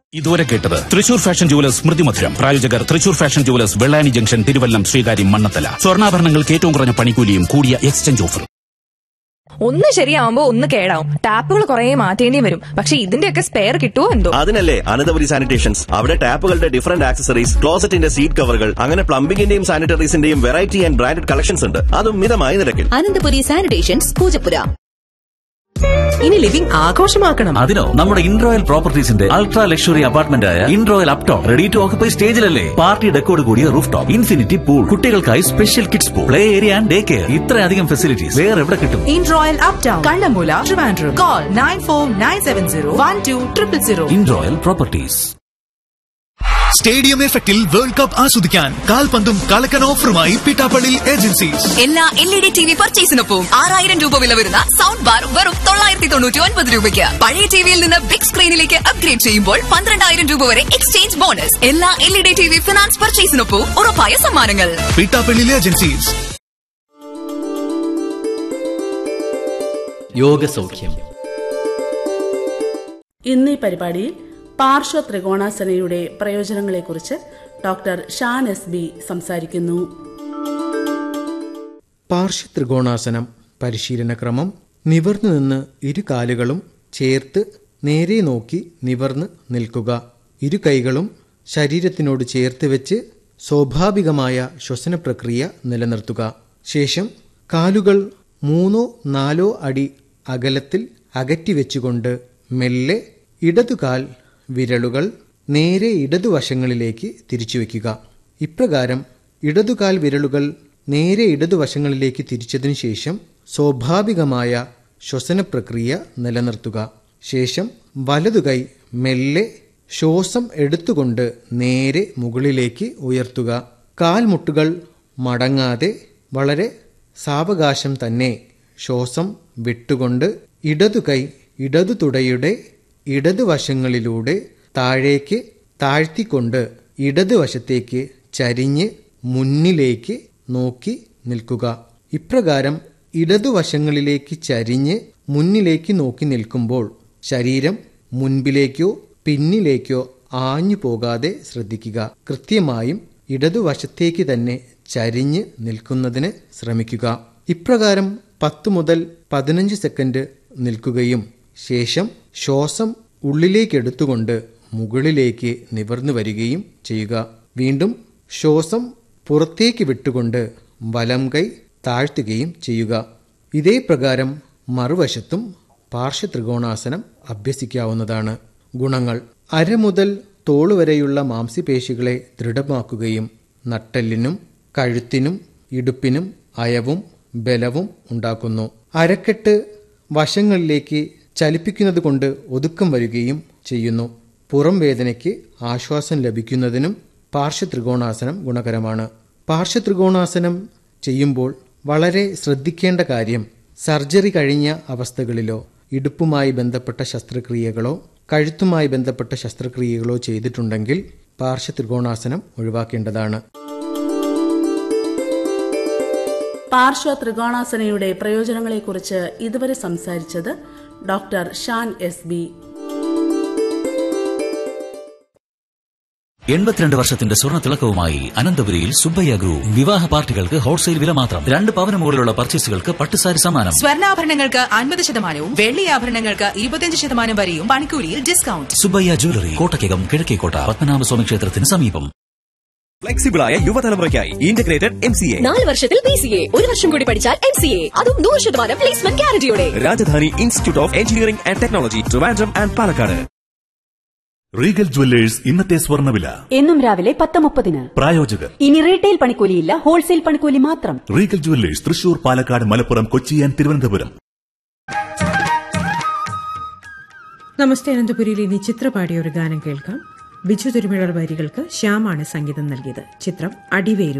ഇതുവരെ കേട്ടത് Thrissur fashion jewellers സ്മൃതി മധുരം പ്രായോജകർ Thrissur fashion jewellers Vellani junction Thiruvallam Sreekaryam Mannanthala സ്വർണ്ണാഭരണങ്ങൾക്ക് ഏറ്റവും കുറഞ്ഞ പണിക്കൂലിയും കൂടിയ എക്സ്ചേഞ്ച് ഓഫറും ഒന്ന് ശരിയാവുമ്പോ ഒന്ന് കേടാവും ടാപ്പുകൾ കുറെ മാറ്റേണ്ടി വരും പക്ഷെ ഇതിന്റെയൊക്കെ സ്പെയർ കിട്ടുമോ എന്തോ അതിനല്ലേ അനന്തപുരി സാനിറ്റേഷൻസ് അവിടെ ടാപ്പുകളുടെ ഡിഫറന്റ് ആക്സസറീസ് ക്ലോസറ്റിന്റെ സീറ്റ് കവറുകൾ അങ്ങനെ പ്ലംബിംഗിന്റെയും സാനിറ്ററീസിന്റെയും വെറൈറ്റി ആൻഡ് ബ്രാൻഡഡ് കളക്ഷൻസ് ഉണ്ട് അതും മിതമായ നിരക്കിൽ അനന്തപുരി സാനിറ്റേഷൻസ് പൂജപ്പുര ഇനി ലിവിംഗ് ആഘോഷമാക്കണം അതിനോ നമ്മുടെ ഇൻറോയൽ പ്രോപ്പർട്ടീസിന്റെ അൾട്രാ ലക്ഷറി അപ്പാർട്ട്മെന്റ് ആയ Inroyal uptown ready to occupy സ്റ്റേജിലല്ലേ പാർട്ടി ഡെക്കോട് കൂടിയ റൂഫ് ടോപ്പ് ഇൻഫിനിറ്റി പൂൾ കുട്ടികൾക്കായി special kids pool play area and day care ഇത്രയധികം ഫെസിലിറ്റീസ് വേറെ എവിടെ കിട്ടും in Royal Uptown, Kandamula, Trivandrum. Call 94970 Inroyal properties stadium എഫക്റ്റിൽ വേൾഡ് കപ്പ് ആസ്വദിക്കാൻ കാൽപന്തും കളക്കൻ ഓഫറുമായി പിട്ടാപ്പള്ളി ഏജൻസീസ് എല്ലാ L E D T V പർച്ചേസിനൊപ്പം ആറായിരം രൂപ വില വരുന്ന സൗണ്ട് ബാർ വെറും തൊള്ളായിരത്തി തൊണ്ണൂറ്റി ഒൻപത് രൂപയ്ക്ക് പഴയ ടിവിയിൽ നിന്ന് ബിഗ് സ്ക്രീനിലേക്ക് അപ്ഗ്രേഡ് ചെയ്യുമ്പോൾ പന്ത്രണ്ടായിരം രൂപ വരെ എക്സ്ചേഞ്ച് ബോണസ് എല്ലാ L E D T V finance പർച്ചേസിനൊപ്പം ഉറപ്പായ സമ്മാനങ്ങൾ പിട്ടാപ്പള്ളി ഏജൻസീസ് യോഗസൗഖ്യം ഇന്ന് ഈ പരിപാടിയിൽ പാർശ്വ ത്രികോണാസനയുടെ പ്രയോജനങ്ങളെക്കുറിച്ച് ഡോക്ടർ ഷാൻ എസ് ബി സംസാരിക്കുന്നു പാർശ്വത്രികോണാസനം പരിശീലനക്രമം നിവർന്നു നിന്ന് ഇരു കാലുകളും ചേർത്ത് നേരെ നോക്കി നിവർന്ന് നിൽക്കുക ഇരു കൈകളും ശരീരത്തിനോട് ചേർത്ത് വെച്ച് സ്വാഭാവികമായ ശ്വസന പ്രക്രിയ നിലനിർത്തുക ശേഷം കാലുകൾ മൂന്നോ നാലോ അടി അകലത്തിൽ അകറ്റി വെച്ചുകൊണ്ട് മെല്ലെ ഇടതുകാൽ വിരലുകൾ നേരെ ഇടതുവശങ്ങളിലേക്ക് തിരിച്ചു വയ്ക്കുക ഇപ്രകാരം ഇടതുകാൽ വിരലുകൾ നേരെ ഇടതുവശങ്ങളിലേക്ക് തിരിച്ചതിനു ശേഷം സ്വാഭാവികമായ ശ്വസന പ്രക്രിയ നിലനിർത്തുക ശേഷം വലതുകൈ മെല്ലെ ശ്വാസം എടുത്തുകൊണ്ട് നേരെ മുകളിലേക്ക് ഉയർത്തുക കാൽമുട്ടുകൾ മടങ്ങാതെ വളരെ സാവകാശം തന്നെ ശ്വാസം വിട്ടുകൊണ്ട് ഇടതുകൈ ഇടതു തുടയുടെ ഇടതുവശങ്ങളിലൂടെ താഴേക്ക് താഴ്ത്തിക്കൊണ്ട് ഇടതുവശത്തേക്ക് ചരിഞ്ഞ് മുന്നിലേക്ക് നോക്കി നിൽക്കുക ഇപ്രകാരം ഇടതുവശങ്ങളിലേക്ക് ചരിഞ്ഞ് മുന്നിലേക്ക് നോക്കി നിൽക്കുമ്പോൾ ശരീരം മുൻപിലേക്കോ പിന്നിലേക്കോ ആഞ്ഞു പോകാതെ ശ്രദ്ധിക്കുക കൃത്യമായും ഇടതുവശത്തേക്ക് തന്നെ ചരിഞ്ഞ് നിൽക്കുന്നതിന് ശ്രമിക്കുക ഇപ്രകാരം പത്ത് മുതൽ പതിനഞ്ച് സെക്കൻഡ് നിൽക്കുകയും ശേഷം ശ്വാസം ഉള്ളിലേക്കെടുത്തുകൊണ്ട് മുകളിലേക്ക് നിവർന്നു വരികയും ചെയ്യുക വീണ്ടും ശ്വാസം പുറത്തേക്ക് വിട്ടുകൊണ്ട് വലം കൈ താഴ്ത്തുകയും ചെയ്യുക ഇതേ പ്രകാരം മറുവശത്തും പാർശ്വത്രികോണാസനം അഭ്യസിക്കാവുന്നതാണ് ഗുണങ്ങൾ അര മുതൽ തോള് വരെയുള്ള മാംസ്യപേശികളെ ദൃഢമാക്കുകയും നട്ടെല്ലിനും കഴുത്തിനും ഇടുപ്പിനും അയവും ബലവും ഉണ്ടാക്കുന്നു അരക്കെട്ട് വശങ്ങളിലേക്ക് ചലിപ്പിക്കുന്നത് കൊണ്ട് ഒതുക്കം വരികയും ചെയ്യുന്നു പുറം വേദനയ്ക്ക് ആശ്വാസം ലഭിക്കുന്നതിനും പാർശ്വത്രികോണാസനം ഗുണകരമാണ് പാർശ്വത്രികോണാസനം ചെയ്യുമ്പോൾ വളരെ ശ്രദ്ധിക്കേണ്ട കാര്യം സർജറി കഴിഞ്ഞ അവസ്ഥകളിലോ ഇടുപ്പുമായി ബന്ധപ്പെട്ട ശസ്ത്രക്രിയകളോ കഴുത്തുമായി ബന്ധപ്പെട്ട ശസ്ത്രക്രിയകളോ ചെയ്തിട്ടുണ്ടെങ്കിൽ പാർശ്വത്രികോണാസനം ഒഴിവാക്കേണ്ടതാണ് പാർശ്വ ത്രികോണാസനയുടെ പ്രയോജനങ്ങളെക്കുറിച്ച് ഇതുവരെ സംസാരിച്ചത് ഡോക്ടർ ഷാൻ എസ് ബി എൺപത്തിരണ്ട് വർഷത്തിന്റെ സ്വർണ്ണ തിളക്കവുമായി അനന്തപുരിയിൽ സുബ്ബയ്യ ഗ്രൂപ്പ് വിവാഹ പാർട്ടികൾക്ക് ഹോൾസെയിൽ വില മാത്രം രണ്ട് പവന് മുകളിലുള്ള പർച്ചേസുകൾക്ക് പട്ടുസാരി സമ്മാനം സ്വർണ്ണാഭരണങ്ങൾക്ക് അൻപത് ശതമാനവും വെള്ളി ആഭരണങ്ങൾക്ക് ഇരുപത്തിയഞ്ച് ശതമാനം വരെയും പണിക്കൂലിയിൽ ഡിസ്കൗണ്ട് സുബ്ബയ്യ ജ്വല്ലറി കോട്ടയ്ക്കകം കിഴക്കേക്കോട്ട പത്മനാഭസ്വാമി ക്ഷേത്രത്തിന് സമീപം ഫ്ലെക്സിബിളായ യുവതലമുറയ്ക്കായി ഇന്റഗ്രേറ്റഡ് എം സി എ നാല് വർഷത്തിൽ ബി സി എ ഒരു വർഷം കൂടി പഠിച്ചാൽ എം സി എ അതും നൂറ് ശതമാനം പ്ലേസ്മെന്റ് ഗ്യാരണ്ടിയോടെ Rajadhani institute of engineering and technology Trivandrum and Palakkad Regal jewellers ഇന്നത്തെ സ്വർണ്ണവില എന്നും രാവിലെ പത്ത് മുപ്പതിന് പ്രായോജകർ ഇനി റീറ്റെയിൽ പണിക്കൂലിയില്ല ഹോൾസെയിൽ പണിക്കൂലി മാത്രം Regal jewellers Thrissur Palakkad Malappuram Kochi and Thiruvananthapuram നമസ്തേ അനന്തപുരിയിൽ ഇനി ചിത്ര പാടിയ ഒരു ഗാനം കേൾക്കാം ബിജു തിരുമേഴ വരികൾക്ക് ശ്യാമാണ് സംഗീതം നൽകിയത് ചിത്രം അടിവേരു